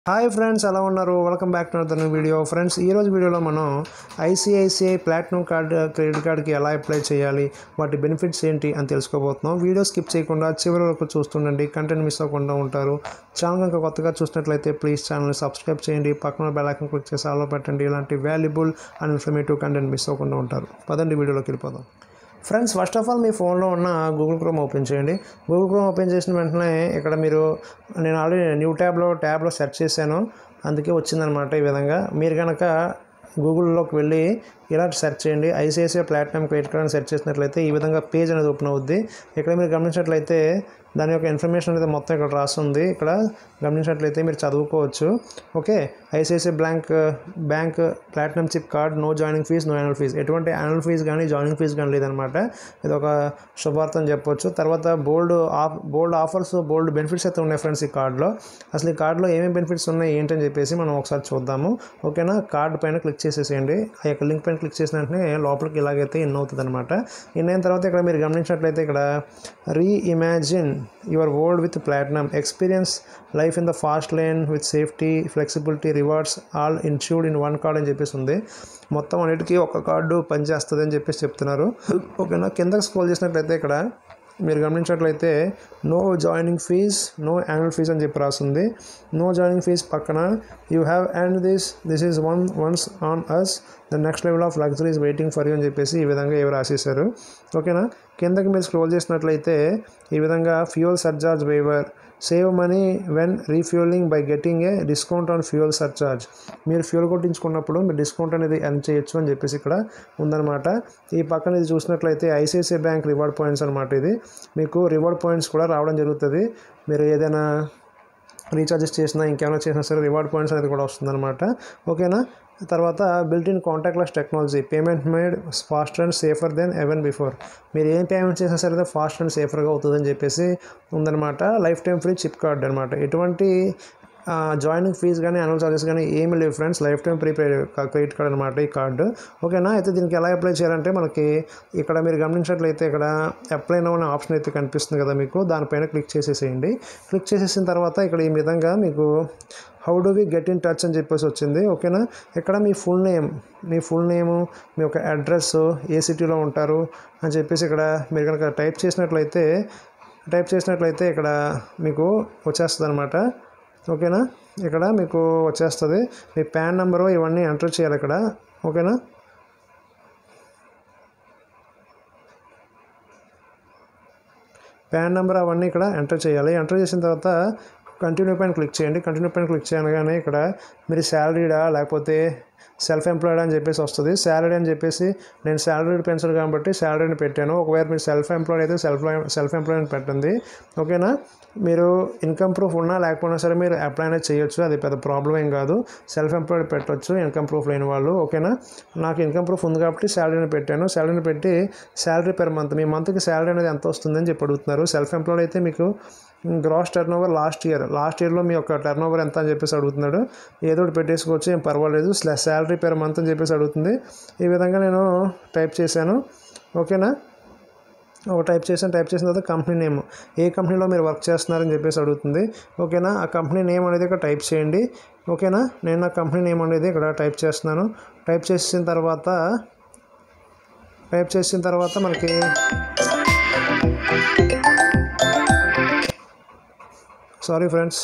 hi friends ఎలా ఉన్నారు welcome back to other video friends ఈ రోజు వీడియోలో మనం ఐసిఐసిఐ ప్లాటినం కార్డ్ క్రెడిట్ కార్డ్కి ఎలా అప్లై చేయాలి వాటి బెనిఫిట్స్ ఏంటి అని తెలుసుకోబోతున్నాం వీడియో స్కిప్ చేయకుండా చివరి వరకు చూస్తుండండి కంటెంట్ మిస్ అవ్వకుండా ఉంటారు ఛానల్ కనుక కొత్తగా చూసినట్లయితే ప్లీజ్ ఛానల్ని సబ్స్క్రైబ్ చేయండి పక్కన బెల్ ఐకాన్ క్లిక్ చేసి ఆలో పెట్టండి ఇలాంటి valuable and informative content miss అవ్వకుండా ఉంటారు పదండి వీడియోలోకి వెళ్ళిపోదాం ఫ్రెండ్స్ ఫస్ట్ ఆఫ్ ఆల్ మీ ఫోన్లో ఉన్న గూగుల్ క్రోమ్ ఓపెన్ చేయండి గూగుల్ క్రోమ్ ఓపెన్ చేసిన వెంటనే ఇక్కడ మీరు నేను ఆల్రెడీ న్యూ ట్యాబ్లో ట్యాబ్లో సెర్చ్ చేశాను అందుకే వచ్చిందనమాట ఈ విధంగా మీరు కనుక గూగుల్లోకి వెళ్ళి ఇలా సెర్చ్ చేయండి ఐసిఐసిఐ ప్లాటినం క్రెడిట్ కార్డ్ అని సెర్చ్ చేసినట్లయితే ఈ విధంగా పేజ్ అనేది ఓపెన్ అవుద్ది ఇక్కడ మీరు గమనించినట్లయితే దాని యొక్క ఇన్ఫర్మేషన్ అనేది మొత్తం ఇక్కడ రాస్తుంది ఇక్కడ గమనించినట్లయితే మీరు చదువుకోవచ్చు okay ICICI bank bank platinum chip card no joining fees no annual fees ఎటువంటి యాన్యువల్ ఫీజ్ కానీ జాయినింగ్ ఫీజ్ కానీ లేదనమాట ఇది ఒక శుభార్త అని చెప్పొచ్చు తర్వాత బోల్డ్ ఆఫ్ బోల్డ్ ఆఫర్స్ బోల్డ్ బెనిఫిట్స్ అయితే ఉన్నాయి ఫ్రెండ్స్ ఈ కార్డులో అసలు ఈ కార్డులో ఏమేమి బెనిఫిట్స్ ఉన్నాయి ఏంటని చెప్పేసి మనం ఒకసారి చూద్దాము ఓకేనా కార్డ్ పైన క్లిక్ చేసేసేయండి ఆ యొక్క లింక్ పైన క్లిక్ చేసిన వెంటనే లోపలికి ఇలాగైతే ఇన్ అవుతుంది అనమాట ఇన్ అయిన తర్వాత ఇక్కడ మీరు గమనించినట్లయితే ఇక్కడ reimagine your world with platinum experience life in the fast lane with safety flexibility rewards all insured in one card అని చెప్పేసి ఉంది మొత్తం అన్నిటికీ ఒక కార్డు పనిచేస్తుంది అని చెప్పేసి చెప్తున్నారు ఓకేనా కిందకి స్క్రోల్ చేసినట్లయితే ఇక్కడ మీరు గమనించినట్లయితే no joining fees no annual fees అని చెప్పి రాస్తుంది నో జాయినింగ్ ఫీజ్ పక్కన you have and this this is one one's on us the next level of luxury is waiting for you అని చెప్పేసి ఈ విధంగా ఏవి రాసేశారు ఓకేనా కిందకి మీరు స్క్రోల్ చేసినట్లయితే ఈ విధంగా fuel surcharge waiver save money when refueling by getting a discount on fuel surcharge మీరు ఫ్యూయల్ కొట్టించుకున్నప్పుడు మీరు డిస్కౌంట్ అనేది ఎర్న్ చేయొచ్చు అని చెప్పేసి ఇక్కడ ఉందన్నమాట ఈ పక్కన ఇది చూసినట్లయితే ఐసిఐసిఐ బ్యాంక్ రివార్డ్ పాయింట్స్ అనమాట ఇది మీకు రివార్డ్ పాయింట్స్ కూడా రావడం జరుగుతుంది మీరు ఏదైనా రీఛార్జెస్ చేసినా ఇంకేమైనా చేసినా సరే రివార్డ్ పాయింట్స్ అనేది కూడా వస్తుందన్నమాట ఓకేనా తర్వాత built in contactless technology payment made fast and safer then even before మీరు ఏం పేమెంట్ చేసినా సరే ఫాస్ట్ అండ్ సేఫర్గా అవుతుందని చెప్పేసి ఉందన్నమాట life time free chip card అనమాట ఎటువంటి జాయినింగ్ ఫీజ్ కానీ యాన్యువల్ చార్జెస్ కానీ ఏమీ లేవు friends life time free credit card అనమాట ఈ కార్డు ఓకేనా అయితే దీనికి ఎలా అప్లై చేయాలంటే మనకి ఇక్కడ మీరు గమనించినట్లయితే ఇక్కడ అప్లై నో అనే ఆప్షన్ అయితే కనిపిస్తుంది కదా మీకు దానిపైన క్లిక్ చేసేసేయండి క్లిక్ చేసేసిన తర్వాత ఇక్కడ ఈ విధంగా మీకు how do we get in touch అని చెప్పేసి వచ్చింది ఓకేనా ఇక్కడ మీ ఫుల్ నేమ్ మీ ఫుల్ నేము మీ యొక్క అడ్రస్ ఏ సిటీలో ఉంటారు అని చెప్పేసి ఇక్కడ మీరు కనుక టైప్ చేసినట్లయితే టైప్ చేసినట్లయితే ఇక్కడ మీకు వచ్చేస్తుంది అనమాట ఓకేనా ఇక్కడ మీకు వచ్చేస్తుంది మీ ప్యాన్ నెంబరు ఇవన్నీ ఎంటర్ చేయాలి ఇక్కడ ఓకేనా ప్యాన్ నెంబర్ అవన్నీ ఇక్కడ ఎంటర్ చేయాలి ఎంటర్ చేసిన తర్వాత కంటిన్యూ పైన క్లిక్ చేయండి కంటిన్యూ పైన క్లిక్ చేయగానే ఇక్కడ మీరు శాలరీడా లేకపోతే సెల్ఫ్ ఎంప్లాయిడ్ అని చెప్పేసి వస్తుంది శాలరీ అని చెప్పేసి నేను శాలరీ పెన్షన్ కాబట్టి శాలరీని పెట్టాను ఒకవేళ మీరు సెల్ఫ్ ఎంప్లాయిడ్ అయితే సెల్ఫ్ సెల్ఫ్ ఎంప్లాయిడ్ పెట్టండి ఓకేనా మీరు ఇన్కమ్ ప్రూఫ్ ఉన్నా లేకపోయినా సరే మీరు అప్లై అనేది చేయొచ్చు అది పెద్ద ప్రాబ్లం ఏం కాదు సెల్ఫ్ ఎంప్లాయిడ్ పెట్టొచ్చు ఇన్కమ్ ప్రూఫ్ లేని వాళ్ళు ఓకేనా నాకు ఇన్కమ్ ప్రూఫ్ ఉంది కాబట్టి శాలరీని పెట్టాను శాలరీని పెట్టి శాలరీ పెర్ మంత్ మీ మంత్కి శాలరీ అనేది ఎంత వస్తుందని చెప్పి అడుగుతున్నారు సెల్ఫ్ ఎంప్లాయిడ్ అయితే మీకు gross turnover last year last ఇయర్లో మీ యొక్క టర్న్ ఓవర్ ఎంత అని చెప్పేసి అడుగుతున్నాడు ఏదో ఒకటి పెట్టేసుకోవచ్చు ఏం పర్వాలేదు శాలరీ పెర్ మంత్ అని చెప్పేసి అడుగుతుంది ఈ విధంగా నేను టైప్ చేశాను ఓకేనా ఒక టైప్ చేసాను టైప్ చేసిన తర్వాత కంపెనీ నేమ్ ఏ కంపెనీలో మీరు వర్క్ చేస్తున్నారని చెప్పేసి అడుగుతుంది ఓకేనా ఆ కంపెనీ నేమ్ అనేది ఇక్కడ టైప్ చేయండి ఓకేనా నేను నా కంపెనీ నేమ్ అనేది ఇక్కడ టైప్ చేస్తున్నాను టైప్ చేసిన తర్వాత టైప్ చేసిన తర్వాత మనకి సారీ ఫ్రెండ్స్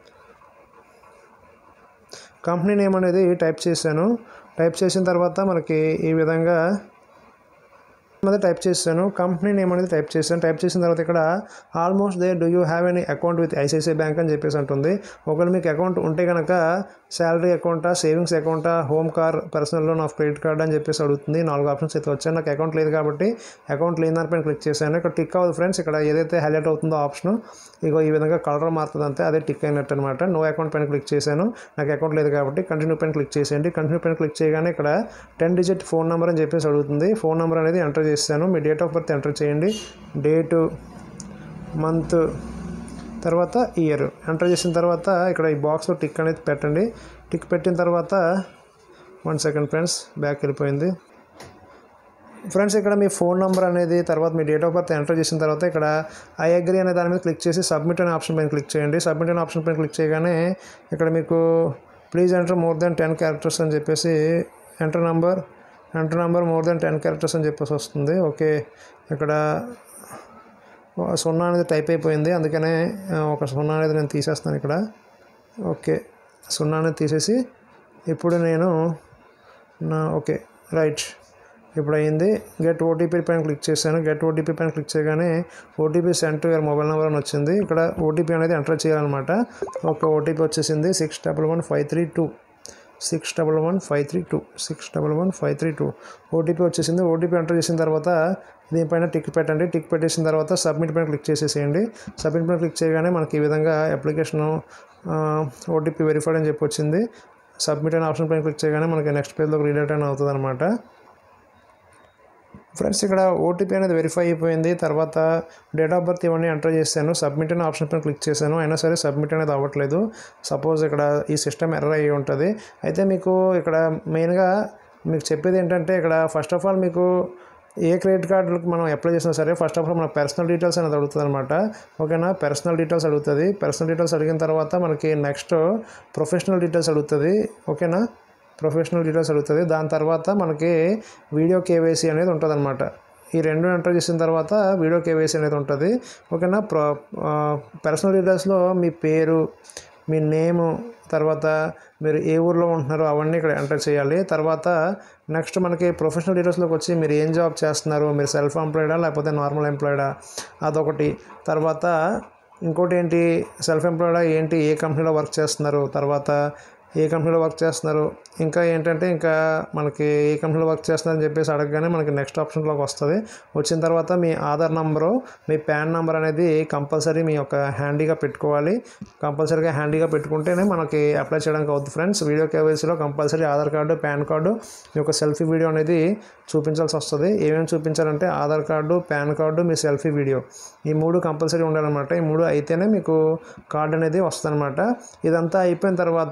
కంపెనీ నేమ్ అనేది టైప్ చేశాను టైప్ చేసిన తర్వాత మనకి ఈ విధంగా అనేది టైప్ చేశాను కంపెనీ నేమ్ అనేది టైప్ చేశాను టైప్ చేసిన తర్వాత ఇక్కడ almost they do you have any account with ICICI bank అని చెప్పేసి అంటుంది ఒకవేళ మీకు అకౌంట్ ఉంటే కనుక శాలరీ అకౌంటా సేవింగ్స్ అకౌంటా home car personal loan of credit card అని చెప్పేసి అడుగుతుంది నాలుగు ఆప్షన్స్ అయితే వచ్చాయి నాకు అకౌంట్ లేదు కాబట్టి అకౌంట్ లేని దానిపైన క్లిక్ చేశాను ఇక్కడ టిక్ అవ్వదు ఫ్రెండ్స్ ఇక్కడ ఏదైతే హైలైట్ అవుతుందో ఆప్షన్ ఇగో ఈ విధంగా కలర్ మారుతుంది అంతే అదే టిక్ అయినట్టు అనమాట నో అకౌంట్ పైన క్లిక్ చేశాను నాకు అకౌంట్ లేదు కాబట్టి కంటిన్యూ పైన క్లిక్ చేసేయండి కంటిన్యూ పైన క్లిక్ చేయగానే ఇక్కడ టెన్ డిజిట్ ఫోన్ నెంబర్ అని చెప్పేసి అడుగుతుంది ఫోన్ నెంబర్ అనేది ఎంటర్ చేశాను మీ డేట్ ఆఫ్ బర్త్ ఎంటర్ చేయండి డేటు మంత్ తర్వాత ఇయర్ ఎంటర్ చేసిన తర్వాత ఇక్కడ ఈ బాక్స్లో టిక్ అనేది పెట్టండి టిక్ పెట్టిన తర్వాత వన్ సెకండ్ ఫ్రెండ్స్ బ్యాక్ వెళ్ళిపోయింది ఫ్రెండ్స్ ఇక్కడ మీ ఫోన్ నెంబర్ అనేది తర్వాత మీ డేట్ ఆఫ్ బర్త్ ఎంటర్ చేసిన తర్వాత ఇక్కడ ఐ అగ్రీ అనే దాని మీద క్లిక్ చేసి సబ్మిట్ అనే ఆప్షన్ పైన క్లిక్ చేయండి సబ్మిట్ అనే ఆప్షన్ పైన క్లిక్ చేయగానే ఇక్కడ మీకు please enter more than ten characters అని చెప్పేసి enter number enter number more than ten characters అని చెప్పేసి వస్తుంది ఓకే ఇక్కడ సున్నా అనేది టైప్ అయిపోయింది అందుకనే ఆ, ఒక సున్నా అనేది నేను తీసేస్తాను ఇక్కడ ఓకే సున్నా అనేది తీసేసి ఇప్పుడు నేను నా ఓకే రైట్ ఇప్పుడు అయింది గెట్ ఓటీపీ పైన క్లిక్ చేశాను గెట్ ఓటీపీ పైన క్లిక్ చేయగానే OTP send your mobile number అని వచ్చింది ఇక్కడ ఓటీపీ అనేది ఎంటర్ చేయాలన్నమాట ఒక ఓటీపీ వచ్చేసింది six double one five three two six double one five three two six double one five three two OTP వచ్చేసింది ఓటీపీ ఎంటర్ చేసిన తర్వాత దీనిపైన టిక్ పెట్టండి టిక్ పెట్టేసిన తర్వాత సబ్మిట్ పైన క్లిక్ చేసేసేయండి సబ్మిట్ పైన క్లిక్ చేయగానే మనకి ఈ విధంగా అప్లికేషన్ ఓటీపీ వెరిఫైడ్ అని చెప్పి వచ్చింది సబ్మిట్ అనే ఆప్షన్ పైన క్లిక్ చేయగానే మనకి నెక్స్ట్ పేజ్లోకి రీడేట్ అని అవుతుంది అనమాట ఫ్రెండ్స్ ఇక్కడ ఓటీపీ అనేది వెరిఫై అయిపోయింది తర్వాత డేట్ ఆఫ్ బర్త్ ఇవన్నీ ఎంటర్ చేశాను సబ్మిట్ అనే ఆప్షన్ పైన క్లిక్ చేశాను అయినా సరే సబ్మిట్ అనేది అవ్వట్లేదు సపోజ్ ఇక్కడ ఈ సిస్టమ్ ఎర్రర్ అయ్యి ఉంటుంది అయితే మీకు ఇక్కడ మెయిన్గా మీకు చెప్పేది ఏంటంటే ఇక్కడ ఫస్ట్ ఆఫ్ ఆల్ మీకు ఏ క్రెడిట్ కార్డులకు మనం అప్లై చేసినా సరే ఫస్ట్ ఆఫ్ ఆల్ మన పర్సనల్ డీటెయిల్స్ అనేది అడుగుతుంది అనమాట ఓకేనా పర్సనల్ డీటెయిల్స్ అడుగుతుంది పర్సనల్ డీటెయిల్స్ అడిగిన తర్వాత మనకి నెక్స్ట్ ప్రొఫెషనల్ డీటెయిల్స్ అడుగుతుంది ఓకేనా ప్రొఫెషనల్ డీటెయిల్స్ అడుగుతుంది దాని తర్వాత మనకి వీడియో కేవైసీ అనేది ఉంటుంది అనమాట ఈ రెండు ఎంటర్ చేసిన తర్వాత వీడియో కేవైసీ అనేది ఉంటుంది ఓకేనా ప్రో పర్సనల్ డీటెయిల్స్లో మీ పేరు మీ నేము తర్వాత మీరు ఏ ఊర్లో ఉంటున్నారో అవన్నీ ఇక్కడ ఎంటర్ చేయాలి తర్వాత నెక్స్ట్ మనకి ప్రొఫెషనల్ డీటెయిల్స్లోకి వచ్చి మీరు ఏం జాబ్ చేస్తున్నారు మీరు సెల్ఫ్ ఎంప్లాయిడా లేకపోతే నార్మల్ ఎంప్లాయిడా అదొకటి తర్వాత ఇంకోటి ఏంటి సెల్ఫ్ ఎంప్లాయిడా ఏంటి ఏ కంపెనీలో వర్క్ చేస్తున్నారు తర్వాత ఏ కంపెనీలో వర్క్ చేస్తున్నారు ఇంకా ఏంటంటే ఇంకా మనకి ఏ కంపెనీలో వర్క్ చేస్తున్నారని చెప్పేసి అడగగానే మనకి నెక్స్ట్ ఆప్షన్లోకి వస్తుంది వచ్చిన తర్వాత మీ ఆధార్ నంబరు మీ పాన్ నెంబర్ అనేది కంపల్సరీ మీ యొక్క హ్యాండీగా పెట్టుకోవాలి కంపల్సరీగా హ్యాండీగా పెట్టుకుంటేనే మనకి అప్లై చేయడానికి అవుతుంది ఫ్రెండ్స్ వీడియో కేవైసీలో compulsory Aadhaar card PAN card మీ యొక్క సెల్ఫీ వీడియో అనేది చూపించాల్సి వస్తుంది ఏమేమి చూపించాలంటే ఆధార్ కార్డు పాన్ కార్డు మీ సెల్ఫీ వీడియో ఈ మూడు కంపల్సరీ ఉండాలన్నమాట ఈ మూడు అయితేనే మీకు కార్డు అనేది వస్తుందన్నమాట ఇదంతా అయిపోయిన తర్వాత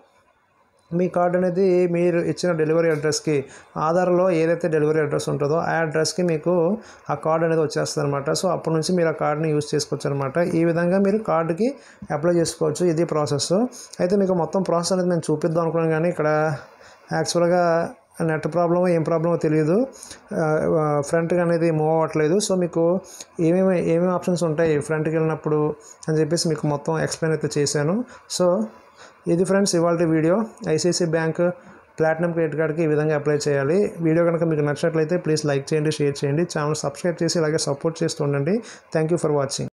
మీ కార్డు అనేది మీరు ఇచ్చిన డెలివరీ అడ్రస్కి ఆధార్లో ఏదైతే డెలివరీ అడ్రస్ ఉంటుందో ఆ అడ్రస్కి మీకు ఆ కార్డు అనేది వచ్చేస్తుంది అనమాట సో అప్పటి నుంచి మీరు ఆ కార్డుని యూజ్ చేసుకోవచ్చు అనమాట ఈ విధంగా మీరు కార్డుకి అప్లై చేసుకోవచ్చు ఇది ప్రాసెస్ అయితే మీకు మొత్తం ప్రాసెస్ అనేది నేను చూపిద్దాం అనుకున్నాను కానీ ఇక్కడ యాక్చువల్గా నెట్ ప్రాబ్లమో ఏం ప్రాబ్లమో తెలియదు ఫ్రంట్కి అనేది మూవ్ అవ్వట్లేదు సో మీకు ఏమేమి ఏమేమి ఆప్షన్స్ ఉంటాయి ఫ్రంట్కి వెళ్ళినప్పుడు అని చెప్పేసి మీకు మొత్తం ఎక్స్ప్లెయిన్ అయితే చేశాను సో ఇది ఫ్రెండ్స్ ఇవాళ video ICICI bank platinum credit కార్డ్కి ఈ విధంగా అప్లై చేయాలి వీడియో కనుక మీకు నచ్చినట్లయితే ప్లీజ్ లైక్ చేయండి షేర్ చేయండి ఛానల్ సబ్స్క్రైబ్ చేసి ఇలాగే సపోర్ట్ చేస్తూ ఉండండి థ్యాంక్ యూ ఫర్ వాచింగ్